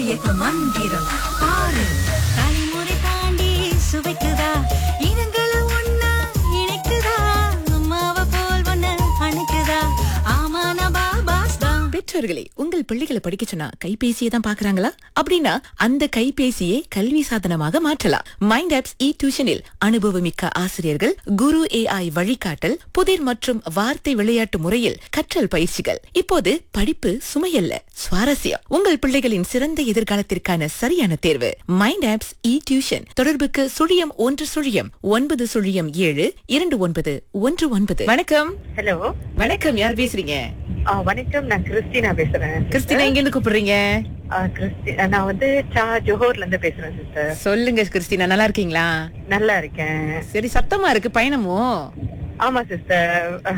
இயக்க மந்திரம் பாரு தலைமுறை தாண்டி சுவைக்குதா இனங்களை ஒன்னா இணைக்குதா அம்மாவை போல் ஒன்னு அணைக்குதா ஆமா நான் பாபாஸ் தான் பெற்றோர்களே உங்கள் பிள்ளைகளை படிக்க சொன்னா கைபேசியை தான் பாக்குறாங்களா அப்படின்னா அந்த கைபேசியை கல்வி சாதனமாக மாற்றலாம் மைண்ட் ஆப்ஸ் இ டியூஷனில் அனுபவமிக்க ஆசிரியர்கள் குரு ஏஐ வழிகாட்டல் புதிர் மற்றும் வார்த்தை விளையாட்டு முறையில் கற்றல் பயிற்சிகள் இப்போது படிப்பு சுமையல்ல சுவாரஸ்யம் உங்கள் பிள்ளைகளின் சிறந்த எதிர்காலத்திற்கான சரியான தேர்வு மைண்ட் ஆப்ஸ் இ டியூஷன் தொடர்புக்கு சுழியம் ஒன்று சுழியம் ஒன்பது சுழியம் ஏழு இரண்டு ஒன்பது ஒன்று ஒன்பது வணக்கம் ஹலோ வணக்கம் யார் பேசுறீங்க ஆ, வணக்கம் நான் கிறிஸ்டினா பேசுறேன் கிறிஸ்டினா எங்க இருந்து கூப்பிடுறீங்க ஆ, கிறிஸ்டி நான் வந்து சா ஜோஹர்ல இருந்து பேசுறேன் சிஸ்டர் சொல்லுங்க கிறிஸ்டினா நல்லா இருக்கீங்களா நல்லா இருக்கேன் சரி சத்தமா இருக்கு பயணமும் ஆமா சிஸ்டர்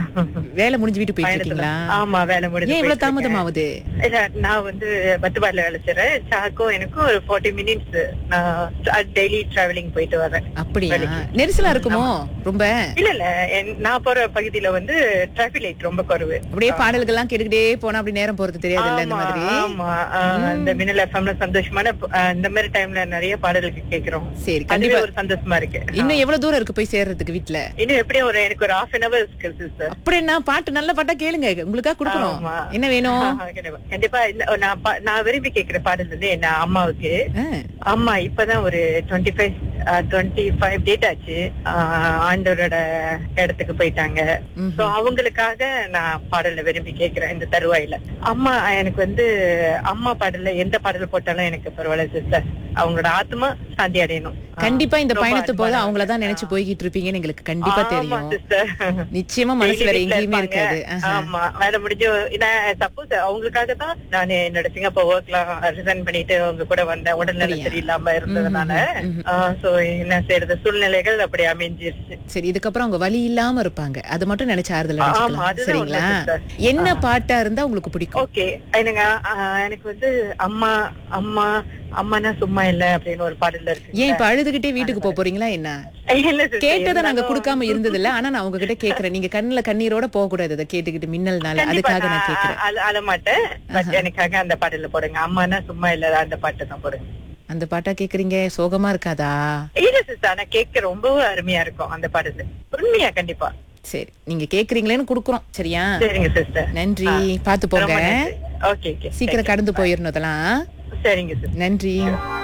வேலை முடிஞ்சு வீட்டு போயிட்டு இருக்கீங்களா ஆமா வேலை முடிஞ்சு ஏன் இவ்வளவு போயிட்டு இருக்கேன். தாமதம் ஆகுது இல்ல நான் வந்து பத்துபாடுல வேலை செய்றேன் சாக்கும் எனக்கும் ஒரு 40 மினிட்ஸ் நான் டெய்லி டிராவலிங் போயிட்டு வரேன் அப்படியா வேலைக்கு. நெரிசலா இருக்குமோ ரொம்ப இல்ல இல்ல என்- நான் போற பகுதியில வந்து டிராபிக் லைட் ரொம்ப குறைவு அப்படியே பாடல்கள்லாம் கேட்டுக்கிட்டே போனா அப்படி நேரம் போறது தெரியாது இல்ல இந்த ஆமா, மாதிரி ஆமா ஆ, இந்த மின்னல் எஃப்எம்ல சந்தோஷமான ஆ, இந்த மாதிரி டைம்ல நிறைய பாடல்கள் கேக்குறோம் சரி அதுவே கண்டிப்பா ஒரு சந்தோஷமா இருக்கு இன்னும் எவ்வளவு தூரம் இருக்கு போய் சேர்றதுக்கு வீட்ல இன்னும் எப்படியும் ஒரு எனக்கு ஒரு ஹாஃப் அன் அவர் இருக்கு சிஸ்டர் அப்படி என்ன பாட்டு நல்ல பாட்டா கேளுங்க உங்களுக்கா கொடுக்கணும் ஆமா. என்ன வேணும் கண்டிப்பா இந்த- நான் பா- நான் விரும்பி கேக்குற பாடல் வந்து என்ன அம்மாவுக்கு ஆ, அம்மா இப்பதான் ஒரு twenty five twenty five date ஆச்சு ஆஹ் ஆண்டவரோட இடத்துக்கு போயிட்டாங்க ம்ஹும். சோ அவங்களுக்காக நான் பாடல விரும்பி கேக்குறேன் இந்த தருவாயில அம்மா எனக்கு வந்து அம்மா பாடல்ல எந்த பாடல் போட்டாலும் எனக்கு பரவாயில்ல சிஸ்டர் அவங்களோட ஆத்மா சாந்தி அடையணும் கண்டிப்பா இந்த ரொம்ப பயணத்து போது அன்பான- அவங்களதான் நினைச்சு போய்கிட்டு இருப்பீங்கன்னு எங்களுக்கு கண்டிப்பா ஆமா தெரியும் சிஸ்டர் நிச்சயமா மனசு வேற Daily வீட்ல எங்கேயுமே இருப்பாங்க. இருக்காது ஆஹா. ஆமா வேலை முடிஞ்சு நான் சப்போஸ் அவங்களுக்காக தான் நான் என்னோட சிங்கப்பூர் ஒர்க்லாம் ரிசைன் பண்ணிட்டு அவங்க கூட வந்தேன் உடல்நல அப்படியா? சரியில்லாம இருந்ததுனால ம்ஹும், ம்ஹும். சோ என்ன செய்யறது சூழ்நிலைகள் அப்படி அமைஞ்சிருச்சு சரி இதுக்கப்புறம் அவங்க வலி இல்லாம இருப்பாங்க அது மட்டும் நினைச்சு ஆறுதல் ஆமா, அடைச்சுக்கலாம் அதுதான் சரிங்களா உண்மை sister. என்ன பாட்டா இருந்தா உங்களுக்கு பிடிக்கும் ஓகே எனக்கு ஆஹ், எனக்கு வந்து அம்மா அம்மா அம்மானா சும்மா இல்ல அப்படின்னு ஒரு பாடல்ல இருக்கு ஏன் இப்ப அழுதுகிட்டே வீட்டுக்கு போக போறீங்களா என்ன இல்ல sister, கேட்டதை நாங்க இருந்தாலும் கொடுக்காம இருந்தது இல்ல ஆனா நான் உங்ககிட்ட கேக்குறேன் நீங்க கண்ணுல கண்ணீரோட போக கூடாது அதை கேட்டுக்கிட்டு மின்னல்னால கண்டிப்பா அதுக்காக நான் நான் கேக்குறேன் அழ- அழ மாட்டேன் பட் எனக்காக அந்த பாடல்ல போடுங்க அம்மானா சும்மா இல்ல அந்த பாட்டு தான் போடுங்க அந்த பாட்டா கேக்குறீங்க சோகமா இருக்காதா இல்ல சிஸ்டர் ஆனா கேட்க ரொம்பவும் அருமையா இருக்கும் அந்த பாடல் உண்மையா கண்டிப்பா சரி நீங்க கேக்குறீங்களேன்னு குடுக்குறோம் சரியா சரிங்க சிஸ்டர் நன்றி பாத்து போங்க ஓகே ஓகே சீக்கிரம் கடந்து போயிடணும் அதெல்லாம் சரிங்க சிஸ்டர் நன்றி